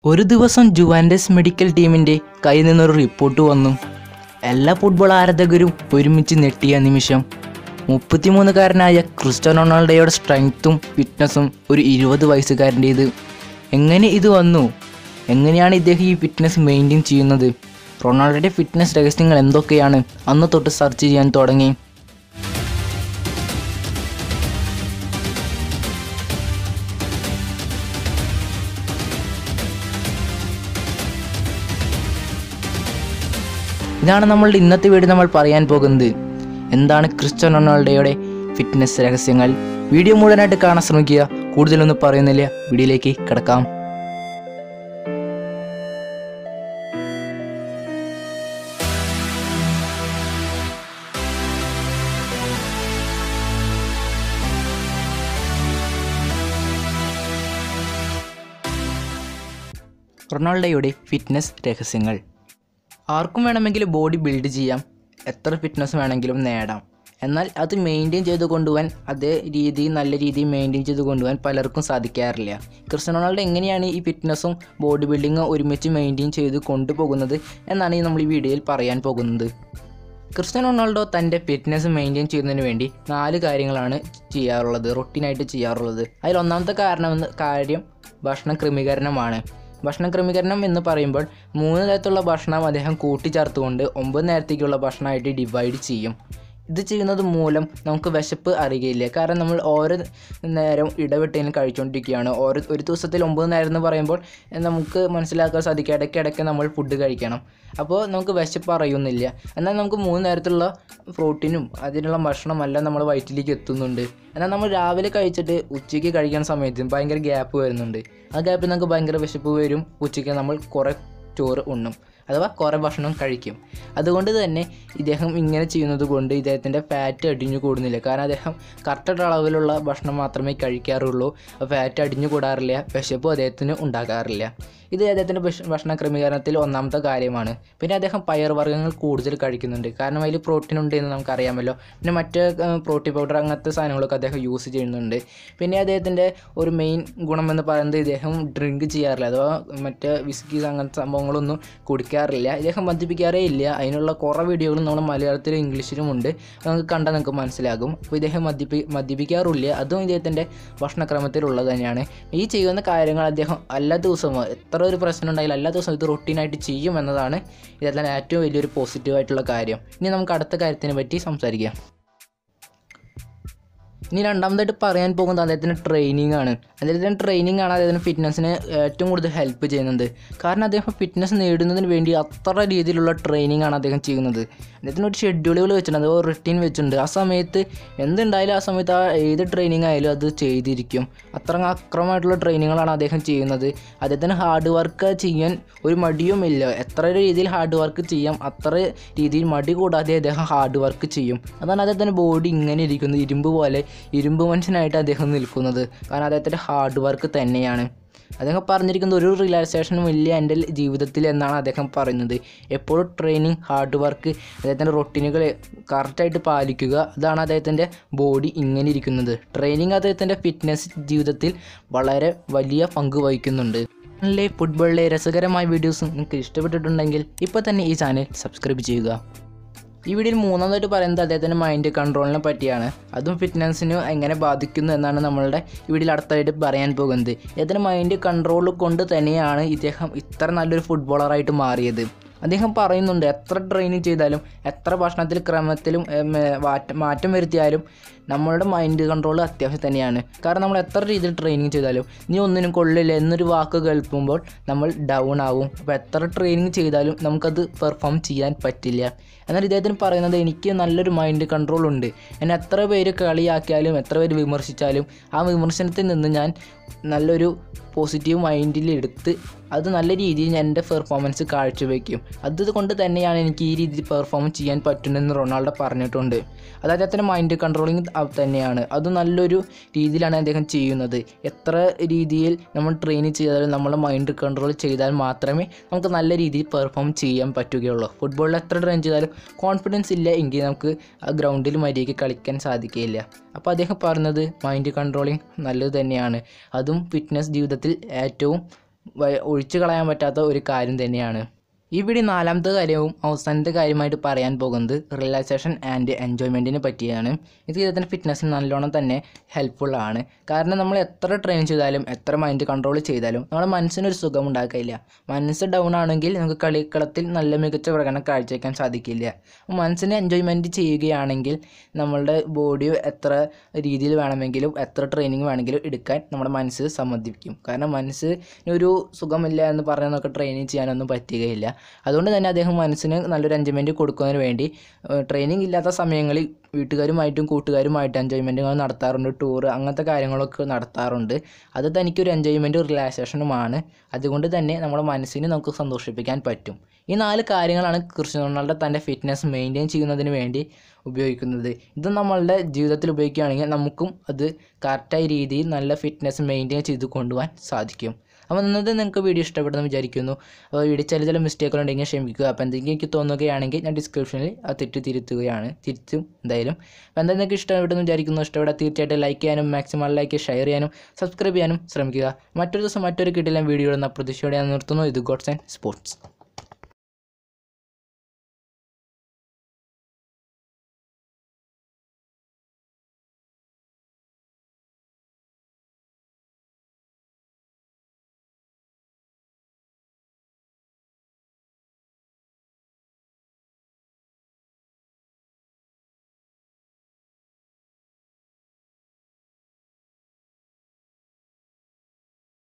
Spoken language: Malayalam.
ഒരു ദിവസം ജുവാൻഡസ് മെഡിക്കൽ ടീമിൻ്റെ കയ്യിൽ നിന്നൊരു റിപ്പോർട്ട് വന്നു എല്ലാ ഫുട്ബോൾ ആരാധകരും ഒരുമിച്ച് ഞെട്ടിയ നിമിഷം മുപ്പത്തിമൂന്നുകാരനായ ക്രിസ്റ്റ്യാനോ റൊണാൾഡോയുടെ സ്ട്രെങ്ത്തും ഫിറ്റ്നസ്സും ഒരു ഇരുപത് വയസ്സുകാരൻ്റേത് എങ്ങനെ ഇത് വന്നു എങ്ങനെയാണ് ഇദ്ദേഹം ഈ ഫിറ്റ്നസ് മെയിൻറ്റെയിൻ ചെയ്യുന്നത് റൊണാൾഡോയുടെ ഫിറ്റ്നസ് രഹസ്യങ്ങൾ എന്തൊക്കെയാണ് അന്ന് തൊട്ട് സെർച്ച് ചെയ്യാൻ തുടങ്ങി ഇതാണ് നമ്മളുടെ ഇന്നത്തെ വീഡിയോ നമ്മൾ പറയാൻ പോകുന്നത് എന്താണ് ക്രിസ്ത്യൻ റൊണാൾഡോയുടെ ഫിറ്റ്നസ് രഹസ്യങ്ങൾ വീഡിയോ മുഴുവനായിട്ട് കാണാൻ ശ്രമിക്കുക കൂടുതലൊന്നും പറയുന്നില്ല വീഡിയോയിലേക്ക് കിടക്കാം റൊണാൾഡോയുടെ ഫിറ്റ്നസ് രഹസ്യങ്ങൾ ആർക്കും വേണമെങ്കിൽ ബോഡി ബിൽഡ് ചെയ്യാം എത്ര ഫിറ്റ്നസ് വേണമെങ്കിലും നേടാം എന്നാൽ അത് മെയിൻറ്റെയിൻ ചെയ്ത് കൊണ്ടുപോകാൻ അതേ രീതി നല്ല രീതിയിൽ മെയിൻറ്റെയിൻ ചെയ്ത് കൊണ്ടുപോകാൻ പലർക്കും സാധിക്കാറില്ല ക്രിസ്ത്യൻ റൊണാൾഡോ എങ്ങനെയാണ് ഈ ഫിറ്റ്നസ്സും ബോഡി ബിൽഡിങ്ങും ഒരുമിച്ച് മെയിൻറ്റെയിൻ ചെയ്ത് കൊണ്ടുപോകുന്നത് എന്നാണ് ഈ നമ്മൾ ഈ വീഡിയോയിൽ പറയാൻ പോകുന്നത് ക്രിസ്ത്യൻ റൊണാൾഡോ തൻ്റെ ഫിറ്റ്നസ് മെയിൻറ്റെയിൻ ചെയ്യുന്നതിന് വേണ്ടി നാല് കാര്യങ്ങളാണ് ചെയ്യാറുള്ളത് റൊട്ടീനായിട്ട് ചെയ്യാറുള്ളത് അതിൽ ഒന്നാമത്തെ കാരണം എന്ന് കാര്യം ഭക്ഷണ ക്രമീകരണമാണ് ഭക്ഷണ ക്രമീകരണം എന്ന് പറയുമ്പോൾ മൂന്ന് തരത്തിലുള്ള ഭക്ഷണം അദ്ദേഹം കൂട്ടിച്ചേർത്തുകൊണ്ട് ഒമ്പത് നേരത്തേക്കുള്ള ഭക്ഷണമായിട്ട് ഡിവൈഡ് ചെയ്യും ഇത് ചെയ്യുന്നത് മൂലം നമുക്ക് വിശപ്പ് അറിയുകയില്ല കാരണം നമ്മൾ ഓരോ നേരം ഇടവിട്ടതിന് കഴിച്ചുകൊണ്ടിരിക്കുകയാണ് ഓരോ ഒരു ദിവസത്തിൽ ഒമ്പത് നേരം എന്ന് പറയുമ്പോൾ നമുക്ക് മനസ്സിലാക്കാൻ സാധിക്കും ഇടയ്ക്കിടയ്ക്ക് നമ്മൾ ഫുഡ് കഴിക്കണം അപ്പോൾ നമുക്ക് വിശപ്പ് അറിയുന്നില്ല എന്നാൽ നമുക്ക് മൂന്ന് നേരത്തുള്ള പ്രോട്ടീനും അതിനുള്ള ഭക്ഷണമെല്ലാം നമ്മൾ വയറ്റിലേക്ക് എത്തുന്നുണ്ട് എന്നാൽ നമ്മൾ രാവിലെ കഴിച്ചിട്ട് ഉച്ചയ്ക്ക് കഴിക്കുന്ന സമയത്ത് ഭയങ്കര ഗ്യാപ്പ് വരുന്നുണ്ട് ആ ഗ്യാപ്പിൽ നമുക്ക് ഭയങ്കര വിശപ്പ് വരും ഉച്ചയ്ക്ക് നമ്മൾ കുറേ ചോറ് ഉണ്ണും അഥവാ കുറേ ഭക്ഷണം കഴിക്കും അതുകൊണ്ട് തന്നെ ഇദ്ദേഹം ഇങ്ങനെ ചെയ്യുന്നത് കൊണ്ട് ഇദ്ദേഹത്തിൻ്റെ ഫാറ്റ് അടിഞ്ഞു കൂടുന്നില്ല കാരണം അദ്ദേഹം കറക്റ്റ് അളവിലുള്ള ഭക്ഷണം മാത്രമേ കഴിക്കാറുള്ളൂ ഫാറ്റ് അടിഞ്ഞു കൂടാറില്ല വിശപ്പും അദ്ദേഹത്തിന് ഉണ്ടാകാറില്ല ഇത് അദ്ദേഹത്തിൻ്റെ ഭക്ഷ- ഭക്ഷണ ക്രമീകരണത്തിൽ ഒന്നാമത്തെ കാര്യമാണ് പിന്നെ അദ്ദേഹം പയർവർഗ്ഗങ്ങൾ കൂടുതൽ കഴിക്കുന്നുണ്ട് കാരണം അതിൽ പ്രോട്ടീൻ ഉണ്ട് എന്ന് നമുക്കറിയാമല്ലോ പിന്നെ മറ്റ് പ്രോട്ടീൻ പൗഡർ അങ്ങനത്തെ സാധനങ്ങളൊക്കെ അദ്ദേഹം യൂസ് ചെയ്യുന്നുണ്ട് പിന്നെ അദ്ദേഹത്തിൻ്റെ ഒരു മെയിൻ ഗുണമെന്ന് പറയുന്നത് ഇദ്ദേഹം ഡ്രിങ്ക് ചെയ്യാറില്ല അഥവാ മറ്റ് വിസ്കീസ് അങ്ങനത്തെ സംഭവങ്ങളൊന്നും കുടിക്കാറില്ല ഇദ്ദേഹം മദ്യപിക്കാറേ ഇല്ല അതിനുള്ള കുറേ വീഡിയോകളും നമ്മൾ മലയാളത്തിലും ഇംഗ്ലീഷിലും ഉണ്ട് അത് നമുക്ക് കണ്ടാൽ നമുക്ക് മനസ്സിലാകും അപ്പോൾ ഇദ്ദേഹം മദ്യപി മദ്യപിക്കാറില്ല അതും ഇദ്ദേഹത്തിൻ്റെ ഭക്ഷണക്രമത്തിലുള്ളത് തന്നെയാണ് ഈ ചെയ്യുന്ന കാര്യങ്ങൾ അദ്ദേഹം എല്ലാ ദിവസവും എത്ര ഒരു പ്രശ്നം ഉണ്ടായാലും എല്ലാ ദിവസവും ഇത് റൊട്ടീനായിട്ട് ചെയ്യും എന്നതാണ് ഇതെല്ലാം ഏറ്റവും വലിയൊരു പോസിറ്റീവായിട്ടുള്ള കാര്യം ഇനി നമുക്ക് അടുത്ത കാര്യത്തിനെ പറ്റി സംസാരിക്കാം ഇനി രണ്ടാമതായിട്ട് പറയാൻ പോകുന്നത് അദ്ദേഹത്തിൻ്റെ ട്രെയിനിങ് ആണ് അദ്ദേഹത്തിൻ്റെ ട്രെയിനിങ് ആണ് അദ്ദേഹത്തിൻ്റെ ഫിറ്റ്നസ്സിന് ഏറ്റവും കൂടുതൽ ഹെൽപ്പ് ചെയ്യുന്നത് കാരണം അദ്ദേഹം ഫിറ്റ്നസ് നേടുന്നതിന് വേണ്ടി അത്ര രീതിയിലുള്ള ട്രെയിനിങ് ആണ് അദ്ദേഹം ചെയ്യുന്നത് അദ്ദേഹത്തിന് ഒരു ഷെഡ്യൂളുകൾ വെച്ചിട്ടുണ്ട് ഒരു റിട്ടീൻ വെച്ചിട്ടുണ്ട് ആ സമയത്ത് എന്തുണ്ടായാലും ആ സമയത്ത് ആ ഏത് ട്രെയിനിങ് ആയാലും അത് ചെയ്തിരിക്കും അത്ര അക്രമമായിട്ടുള്ള ട്രെയിനിങ്ങുകളാണ് അദ്ദേഹം ചെയ്യുന്നത് അദ്ദേഹത്തിന് ഹാർഡ് വർക്ക് ചെയ്യാൻ ഒരു മടിയുമില്ല എത്ര രീതിയിൽ ഹാർഡ് വർക്ക് ചെയ്യാം അത്ര രീതിയിൽ മടി കൂടാതെ അദ്ദേഹം ഹാർഡ് വർക്ക് ചെയ്യും അതാണ് അദ്ദേഹത്തിൻ്റെ ബോഡി ഇങ്ങനെ ഇരിക്കുന്നത് ഇരുമ്പ് പോലെ ഇരുമ്പ് മനുഷ്യനായിട്ട് അദ്ദേഹം നിൽക്കുന്നത് കാരണം അദ്ദേഹത്തിൻ്റെ ഹാർഡ് വർക്ക് തന്നെയാണ് അദ്ദേഹം പറഞ്ഞിരിക്കുന്നത് ഒരു റിലാക്സേഷനും ഇല്ല എൻ്റെ ജീവിതത്തിൽ എന്നാണ് അദ്ദേഹം പറയുന്നത് എപ്പോഴും ട്രെയിനിങ് ഹാർഡ് വർക്ക് അദ്ദേഹത്തിൻ്റെ റൊട്ടീനുകൾ കറക്റ്റായിട്ട് പാലിക്കുക അതാണ് അദ്ദേഹത്തിൻ്റെ ബോഡി ഇങ്ങനെ ഇരിക്കുന്നത് ട്രെയിനിങ് അദ്ദേഹത്തിൻ്റെ ഫിറ്റ്നസ് ജീവിതത്തിൽ വളരെ വലിയ പങ്ക് വഹിക്കുന്നുണ്ട് ചാനലിലെ ഫുട്ബോളിലെ രസകരമായ വീഡിയോസ് നിങ്ങൾക്ക് ഇഷ്ടപ്പെട്ടിട്ടുണ്ടെങ്കിൽ ഇപ്പോൾ തന്നെ ഈ ചാനൽ സബ്സ്ക്രൈബ് ചെയ്യുക ഈ വീഡിയോയിൽ മൂന്നാമതായിട്ട് പറയുന്നത് അദ്ദേഹത്തിൻ്റെ മൈൻഡ് കൺട്രോളിനെ പറ്റിയാണ് അതും ഫിറ്റ്നസ്സിന് എങ്ങനെ ബാധിക്കുന്നു എന്നാണ് നമ്മളുടെ ഈ വീഡിയോയിൽ അടുത്തായിട്ട് പറയാൻ പോകുന്നത് അദ്ദേഹത്തിൻ്റെ മൈൻഡ് കൺട്രോൾ കൊണ്ട് തന്നെയാണ് ഇദ്ദേഹം ഇത്ര നല്ലൊരു ഫുട്ബോളറായിട്ട് മാറിയത് അദ്ദേഹം പറയുന്നുണ്ട് എത്ര ട്രെയിനിങ് ചെയ്താലും എത്ര ഭക്ഷണത്തിൽ ക്രമത്തിലും ഏം, ഏ, മാറ്റം മാറ്റം വരുത്തിയാലും നമ്മളുടെ മൈൻഡ് കൺട്രോൾ അത്യാവശ്യം തന്നെയാണ് കാരണം നമ്മൾ എത്ര രീതിയിൽ ട്രെയിനിങ് ചെയ്താലും നീ ഒന്നിനും കൊള്ളില്ല എന്നൊരു വാക്ക് കേൾക്കുമ്പോൾ നമ്മൾ ഡൗൺ ആവും അപ്പോൾ എത്ര ട്രെയിനിങ് ചെയ്താലും നമുക്കത് പെർഫോം ചെയ്യാൻ പറ്റില്ല എന്നാൽ ഇദ്ദേഹത്തിന് പറയുന്നത് എനിക്ക് നല്ലൊരു മൈൻഡ് കൺട്രോൾ ഉണ്ട് എന്നെ എത്ര പേര് കളിയാക്കിയാലും എത്ര പേര് വിമർശിച്ചാലും ആ വിമർശനത്തിൽ നിന്ന് ഞാൻ നല്ലൊരു പോസിറ്റീവ് മൈൻഡിൽ എടുത്ത് അത് നല്ല രീതിയിൽ ഞാൻ എൻ്റെ പെർഫോമൻസ് കാഴ്ചവെക്കും അതുകൊണ്ട് തന്നെയാണ് എനിക്ക് ഈ രീതിയിൽ പെർഫോം ചെയ്യാൻ പറ്റുന്നതെന്ന് റൊണാൾഡോ പറഞ്ഞിട്ടുണ്ട് അത് അദ്ദേഹത്തിൻ്റെ മൈൻഡ് കൺട്രോളിങ് തന്നെയാണ് അത് നല്ലൊരു രീതിയിലാണ് അദ്ദേഹം ചെയ്യുന്നത് എത്ര രീതിയിൽ നമ്മൾ ട്രെയിൻ ചെയ്താലും നമ്മുടെ മൈൻഡ് കൺട്രോൾ ചെയ്താൽ മാത്രമേ നമുക്ക് നല്ല രീതിയിൽ പെർഫോം ചെയ്യാൻ പറ്റുകയുള്ളൂ ഫുട്ബോളിൽ എത്ര ട്രെയിൻ ചെയ്താലും കോൺഫിഡൻസ് ഇല്ല എങ്കിൽ നമുക്ക് ആ ഗ്രൗണ്ടിൽ മര്യാദയ്ക്ക് കളിക്കാൻ സാധിക്കുകയില്ല അപ്പോൾ അദ്ദേഹം പറഞ്ഞത് മൈൻഡ് കൺട്രോളിങ് നല്ലത് തന്നെയാണ് അതും ഫിറ്റ്നസ് ജീവിതത്തിൽ ഏറ്റവും വ- ഒഴിച്ചു കളയാൻ പറ്റാത്ത ഒരു കാര്യം തന്നെയാണ് ഈ വീഡിയോ നാലാമത്തെ കാര്യവും അവസാനത്തെ കാര്യമായിട്ട് പറയാൻ പോകുന്നത് റിലാക്സേഷൻ ആൻഡ് എൻജോയ്മെൻറ്റിനെ പറ്റിയാണ് ഇത് ഇതിൻ്റെ ഫിറ്റ്നസ്സിന് നല്ലോണം തന്നെ ഹെൽപ്ഫുൾ ആണ് കാരണം നമ്മൾ എത്ര ട്രെയിൻ ചെയ്താലും എത്ര മൈൻഡ് കൺട്രോൾ ചെയ്താലും നമ്മുടെ മനസ്സിനൊരു സുഖം ഉണ്ടാക്കില്ല മനസ്സ് ഡൗൺ ആണെങ്കിൽ നമുക്ക് കളിക്കളത്തിൽ നല്ല മികച്ച പ്രകടനം കാഴ്ചവെക്കാൻ സാധിക്കില്ല അപ്പോൾ മനസ്സിനെ എൻജോയ്മെൻറ്റ് ചെയ്യുകയാണെങ്കിൽ നമ്മളുടെ ബോഡി എത്ര രീതിയിൽ വേണമെങ്കിലും എത്ര ട്രെയിനിങ് വേണമെങ്കിലും എടുക്കാൻ നമ്മുടെ മനസ്സ് സമ്മതിക്കും കാരണം മനസ്സിനൊരു സുഖമില്ല എന്ന് പറഞ്ഞ് നമുക്ക് ട്രെയിനിങ് ചെയ്യാനൊന്നും പറ്റുകയില്ല അതുകൊണ്ട് തന്നെ അദ്ദേഹം മനസ്സിന് നല്ലൊരു എൻജോയ്മെൻറ്റ് കൊടുക്കുന്നതിന് വേണ്ടി ട്രെയിനിങ് ഇല്ലാത്ത സമയങ്ങളിൽ വീട്ടുകാരുമായിട്ടും കൂട്ടുകാരുമായിട്ടും എൻജോയ്മെൻറ്റുകൾ നടത്താറുണ്ട് ടൂർ അങ്ങനത്തെ കാര്യങ്ങളൊക്കെ നടത്താറുണ്ട് അത് തനിക്കൊരു എൻജോയ്മെൻറ്റും റിലാക്സേഷനുമാണ് അതുകൊണ്ട് തന്നെ നമ്മുടെ മനസ്സിനെ നമുക്ക് സന്തോഷിപ്പിക്കാൻ പറ്റും ഈ നാല് കാര്യങ്ങളാണ് ക്രിസ്ത്യനോ റൊണാൾഡോ തൻ്റെ ഫിറ്റ്നസ് മെയിൻറ്റെയിൻ ചെയ്യുന്നതിന് വേണ്ടി ഉപയോഗിക്കുന്നത് ഇത് നമ്മളുടെ ജീവിതത്തിൽ ഉപയോഗിക്കുകയാണെങ്കിൽ നമുക്കും അത് കറക്റ്റായ രീതിയിൽ നല്ല ഫിറ്റ്നസ് മെയിൻറ്റെയിൻ ചെയ്ത് കൊണ്ടുപോകാൻ സാധിക്കും അപ്പോൾ ഇന്നത്തെ നിങ്ങൾക്ക് വീഡിയോ ഇഷ്ടപ്പെടുന്നു വിചാരിക്കുന്നു അപ്പോൾ വീഡിയോ ചില ചില മിസ്റ്റേക്കുകളുണ്ടെങ്കിൽ ക്ഷമിക്കുക അപ്പോൾ എന്തെങ്കിലും എനിക്ക് തോന്നുകയാണെങ്കിൽ ഞാൻ ഡിസ്ക്രിപ്ഷനിൽ ആ തെറ്റ് തിരുത്തുകയാണ് തിരുത്തും എന്തായാലും അപ്പോൾ എന്തായാലും നിങ്ങൾക്ക് ഇഷ്ടപ്പെടുന്നു വിചാരിക്കുന്നു ഇഷ്ടപ്പെടാൻ തീർച്ചയായിട്ടും ലൈക്ക് ചെയ്യാനും മാക്സിമം ലൈക്ക് ഷെയർ ചെയ്യാനും സബ്സ്ക്രൈബ് ചെയ്യാനും ശ്രമിക്കുക മറ്റൊരു ദിവസം മറ്റൊരു കിട്ടില്ല വീഡിയോ എന്ന പ്രതീക്ഷയോടെ ഞാൻ നിർത്തുന്നു ഇത് ഗോഡ്സ് ആൻഡ് സ്പോർട്സ്